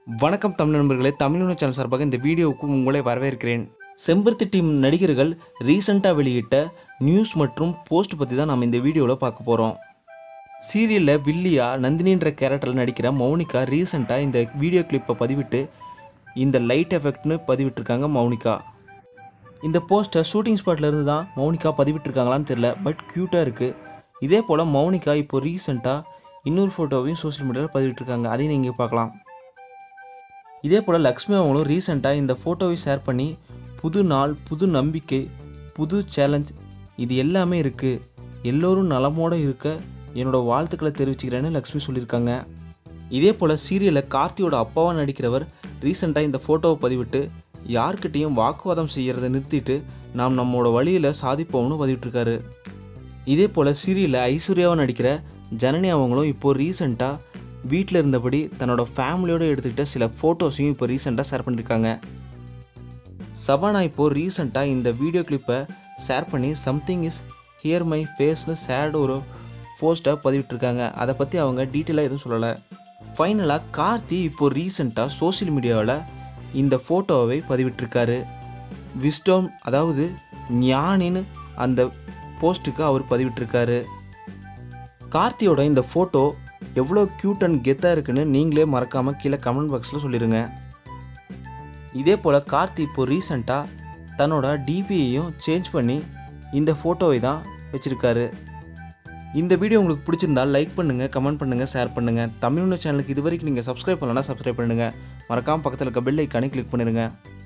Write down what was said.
வணக்கம் தமிழ் நண்பர்களே தமிழ் சேனல் சார்பாக இந்த வீடியோவுக்கு உங்களை வரவேற்கிறேன் செம்பருத்தி டீம் நடிகர்கள் ரீசெண்டாக வெளியிட்ட நியூஸ் மற்றும் போஸ்ட் பற்றி தான் நம்ம இந்த வீடியோவில் பார்க்க போகிறோம் சீரியலில் வில்லியா நந்தினின்ற கேரக்டரில் நடிக்கிற மௌனிகா ரீசெண்டாக இந்த வீடியோ கிளிப்பை பதிவிட்டு இந்த லைட் எஃபெக்ட்னு பதிவிட்டிருக்காங்க மௌனிகா இந்த போஸ்ட்டை ஷூட்டிங் ஸ்பாட்ல இருந்து தான் மௌனிகா பதிவிட்டிருக்காங்களான்னு தெரில பட் க்யூட்டாக இருக்குது இதே போல் மௌனிகா இப்போ ரீசெண்டாக இன்னொரு ஃபோட்டோவையும் சோஷியல் மீடியாவில் பதிவிட்டிருக்காங்க அதையும் நீங்கள் பார்க்கலாம் இதே போல் லக்ஷ்மி அவங்களும் ரீசெண்டாக இந்த ஃபோட்டோவை ஷேர் பண்ணி புது நாள் புது நம்பிக்கை புது சேலஞ்ச் இது எல்லாமே இருக்குது எல்லோரும் நலமோடு இருக்க என்னோட வாழ்த்துக்களை தெரிவிச்சுக்கிறேன்னு லக்ஷ்மி சொல்லியிருக்காங்க இதே போல் சீரியலில் கார்த்தியோட அப்பாவாக நடிக்கிறவர் ரீசெண்டாக இந்த ஃபோட்டோவை பதிவிட்டு யார்கிட்டேயும் வாக்குவாதம் செய்கிறத நிறுத்திட்டு நாம் நம்மளோட வழியில் சாதிப்போம்னு பதிவிட்டிருக்காரு இதே போல் சீரியலில் ஐஸ்வர்யாவை நடிக்கிற ஜனனி அவங்களும் இப்போது ரீசெண்டாக வீட்டில் இருந்தபடி தன்னோட ஃபேமிலியோடு எடுத்துக்கிட்ட சில ஃபோட்டோஸையும் இப்போ ரீசெண்டாக ஷேர் பண்ணியிருக்காங்க சபானா இப்போது ரீசெண்டாக இந்த வீடியோ கிளிப்பை ஷேர் பண்ணி சம்திங் இஸ் ஹியர் மை ஃபேஸ்னு சேட் ஒரு போஸ்ட்டை பதிவிட்டிருக்காங்க அதை பற்றி அவங்க டீட்டெயிலாக எதுவும் சொல்லலை ஃபைனலாக கார்த்தி இப்போ ரீசெண்டாக சோஷியல் மீடியாவில் இந்த ஃபோட்டோவை பதிவிட்டிருக்காரு விஸ்டம் அதாவது ஞானின்னு அந்த போஸ்ட்டுக்கு அவர் பதிவிட்டிருக்காரு கார்த்தியோட இந்த ஃபோட்டோ எவ்வளோ க்யூட் அண்ட் கெத்தாக இருக்குன்னு நீங்களே மறக்காமல் கீழே கமெண்ட் பாக்ஸில் சொல்லிடுங்க இதே போல் கார்த்தி இப்போ ரீசண்டாக தன்னோட டிபியையும் சேஞ்ச் பண்ணி இந்த ஃபோட்டோவை தான் வச்சுருக்காரு இந்த வீடியோ உங்களுக்கு பிடிச்சிருந்தா லைக் பண்ணுங்கள் கமெண்ட் பண்ணுங்கள் ஷேர் பண்ணுங்கள் தமிழ்னு சேனலுக்கு இது வரைக்கும் நீங்கள் சப்ஸ்கிரைப் பண்ணலன்னா சப்ஸ்கிரைப் பண்ணுங்கள் மறக்காமல் பக்கத்தில் இருக்க பெல் ஐக்கானே கிளிக் பண்ணிடுங்க